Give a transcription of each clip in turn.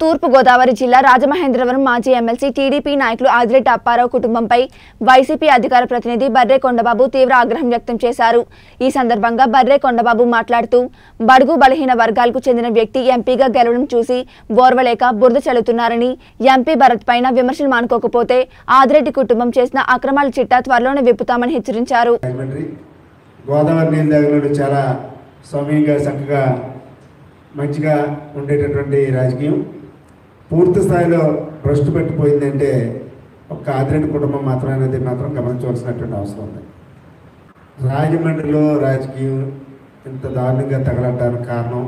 తూర్పు గోదావరి జిల్లా రాజమహేంద్రవరం మాజీ ఎమ్మెల్సీ టీడీపీ నాయకులు ఆదిరెడ్డి అప్పారావు కుటుంబంపై వైసీపీ అధికార ప్రతినిధి బర్రే కొండబాబు తీవ్ర ఆగ్రహం వ్యక్తం చేశారు ఈ సందర్భంగా బర్రే కొండబాబు మాట్లాడుతూ బడుగు బలహీన వర్గాలకు చెందిన వ్యక్తి ఎంపీగా గెలవడం చూసి ఓర్వలేక బురద చల్లుతున్నారని ఎంపీ భరత్ పైన విమర్శలు మానుకోకపోతే ఆదిరెడ్డి కుటుంబం చేసిన అక్రమాల చిట్టా త్వరలోనే విప్పుతామని హెచ్చరించారు రాజమండ్రి గోదావరి నీళ్ళ దగ్గర చాలా సౌమ్యంగా చక్కగా మంచిగా ఉండేటటువంటి రాజకీయం పూర్తి స్థాయిలో భ్రష్టు పెట్టిపోయిందంటే ఒక్క ఆదిరెడ్డి కుటుంబం మాత్రమే అనేది మాత్రం గమనించవలసినటువంటి అవసరం ఉంది రాజమండ్రిలో రాజకీయం ఇంత దారుణంగా తగలటానికి కారణం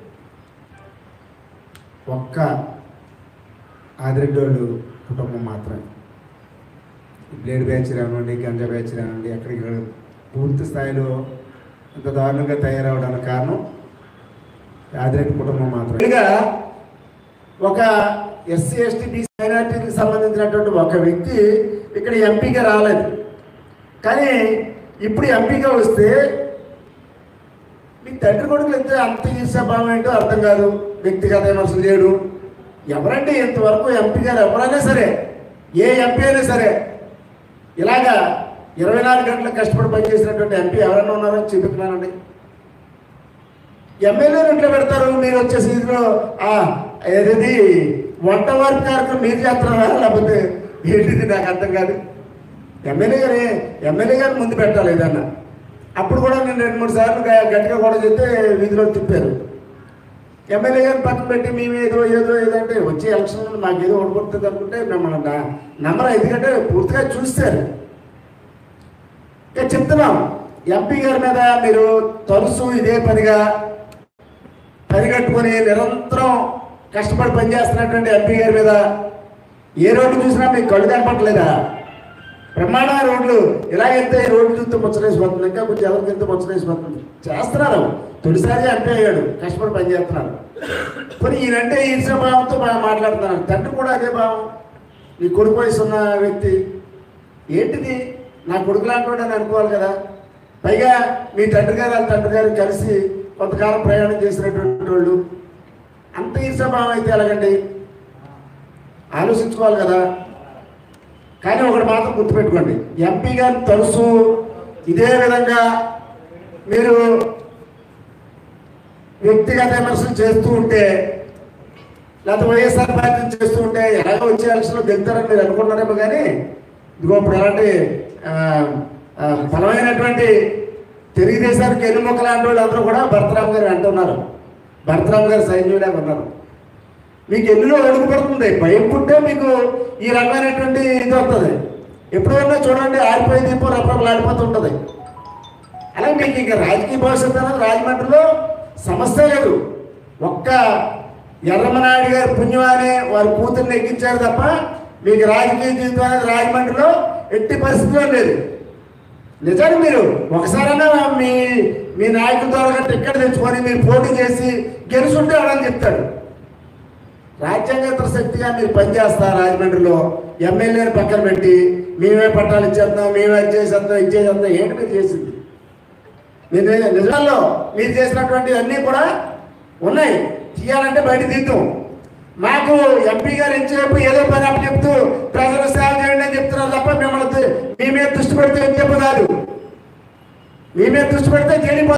ఒక్క ఆదిరెడ్డి వాళ్ళు కుటుంబం మాత్రమే బ్లేడ్ బ్యాచ్ రానివ్వండి గంజా బ్యాచ్ రానివ్వండి ఎక్కడికి వెళ్ళ- పూర్తి స్థాయిలో ఇంత దారుణంగా తయారవడానికి కారణం ఆదిరెడ్డి కుటుంబం మాత్రమే ఇక ఒక ఎస్సీ ఎస్టీ బీసీ మైనార్టీకి సంబంధించినటువంటి ఒక వ్యక్తి ఇక్కడ ఎంపీగా రాలేదు కానీ ఇప్పుడు ఎంపీగా వస్తే మీ తండ్రి కొడుకులు ఎంత అంత ఈర్షాభావం ఏంటో అర్థం కాదు వ్యక్తిగత విమర్శలు చేయడు ఎవరంటే ఇంతవరకు ఎంపీ గారు ఎవరైనా సరే ఏ ఎంపీ అయినా సరే ఇలాగా ఇరవై నాలుగు గంటలు కష్టపడి పనిచేసినటువంటి ఎంపీ ఎవరైనా ఉన్నారో చూపిస్తున్నానండి ఎమ్మెల్యేలు ఎట్లా పెడతారు మీరు వచ్చేసి ఇందులో ఆ, ఏది వంట వారి కార్యక్రమం మీరు చేస్తున్నారా లేకపోతే ఏంటిది నాకు అర్థం కాదు ఎమ్మెల్యే గారి ఎమ్మెల్యే గారిని ముందు పెట్టాలి ఏదన్నా అప్పుడు కూడా నేను రెండు మూడు సార్లు గ- గట్టిగా కూడా చెప్తే వీధిలో తిప్పారు ఎమ్మెల్యే గారిని పక్కన పెట్టి మేము ఏదో ఏదో ఏదో అంటే వచ్చే ఎలక్షన్ మాకు ఏదో ఓడిపోతుంది అనుకుంటే మిమ్మల్ని న- నమ్మరు ఎందుకంటే పూర్తిగా చూస్తారు ఇక చెప్తున్నాం ఎంపీ గారి మీద మీరు తరచు ఇదే పనిగా పరిగెట్టుకొని నిరంతరం కష్టపడి పనిచేస్తున్నటువంటి ఎంపీ గారి మీద ఏ రోడ్డు చూసినా మీకు కళ్ళు కనపట్లేదా బ్రహ్మాండమైన రోడ్లు ఇలాగైతే ఈ రోడ్లు చూస్తే ముచ్చటేసిపోతుంది ఇంకా కొంచెం ఎవరికి ఎంత ముచ్చటేసిపోతుంది చేస్తున్నారు తొలిసారి ఎంపీ అయ్యాడు కష్టపడి పనిచేస్తున్నారు మరి ఈయనంటే ఈర్ష భావంతో బాగా మాట్లాడుతున్నారు తండ్రి కూడా అదే భావం నీ కొడుకు వయసు ఉన్న వ్యక్తి ఏంటిది నా కొడుకు లాంటి వాడు అని అనుకోవాలి కదా పైగా మీ తండ్రి గారు వాళ్ళ తండ్రి గారు కలిసి కొంతకాలం ప్రయాణం చేసినటువంటి వాళ్ళు అంత ఈర్షాభావం అయితే ఎలాగండి ఆలోచించుకోవాలి కదా కానీ ఒకటి మాత్రం గుర్తుపెట్టుకోండి ఎంపీ గారు తరచు ఇదే విధంగా మీరు వ్యక్తిగత విమర్శలు చేస్తూ ఉంటే లేకపోతే వైఎస్ఆర్ పార్టీని చేస్తూ ఉంటే ఎలాగో వచ్చే ఎలక్షన్లో గెలుతారని మీరు అనుకున్నారేమో కానీ ఇదిగో ఇప్పుడు ఎలాంటి ఆ, ఆ, బలమైనటువంటి తెలుగుదేశానికి ఎన్నుముక లాంటి వాళ్ళు అందరూ కూడా భరతరామ్ గారు అంటున్నారు భరతరామ్ గారు సైన్యులాగా ఉన్నారు మీకు ఎన్నులో అడుగు పడుతుంది భయం పుట్టే మీకు ఈ రకమైనటువంటి ఇది వస్తుంది ఎప్పుడైనా చూడండి ఆరిపోయి దీపం రప్పలు ఆడిపోతుంటుంది అలాగే మీకు ఇంకా రాజకీయ భవిష్యత్తు అనేది రాజమండ్రిలో సమస్య లేదు ఒక్క ఎర్రమనాయుడు గారి పుణ్యం అనే వారి కూతుర్ని ఎక్కించారు తప్ప మీకు రాజకీయ జీవితం అనేది రాజమండ్రిలో ఎట్టి పరిస్థితిలో లేదు నిజానికి మీరు ఒకసారైనా మీ మీ నాయకుల ద్వారా టిక్కెట్ తెచ్చుకొని మీరు పోటీ చేసి గెలుచుంటే ఎవడని చెప్తాడు రాజ్యాంగేతర శక్తిగా మీరు పనిచేస్తారు రాజమండ్రిలో ఎమ్మెల్యేని పక్కన పెట్టి మేమే పట్టాలు ఇచ్చేద్దాం మేమే అది చేసేద్దాం ఇది చేసేద్దాం ఏంటి మీరు చేసింది మీరు నిజాల్లో మీరు చేసినటువంటి అన్నీ కూడా ఉన్నాయి తీయాలంటే బయట తీద్దాం మాకు ఎంపీ గారు ఎంతసేపు ఏదో పని అప్పు చెప్తూ ప్రజలు సేవ చేయండి అని చెప్తున్నారు తప్ప మిమ్మల్ని మీ మీద దృష్టి పెడితే ఏం చెప్పు కాదు మీ మీద దృష్టి పెడితే చెడిపో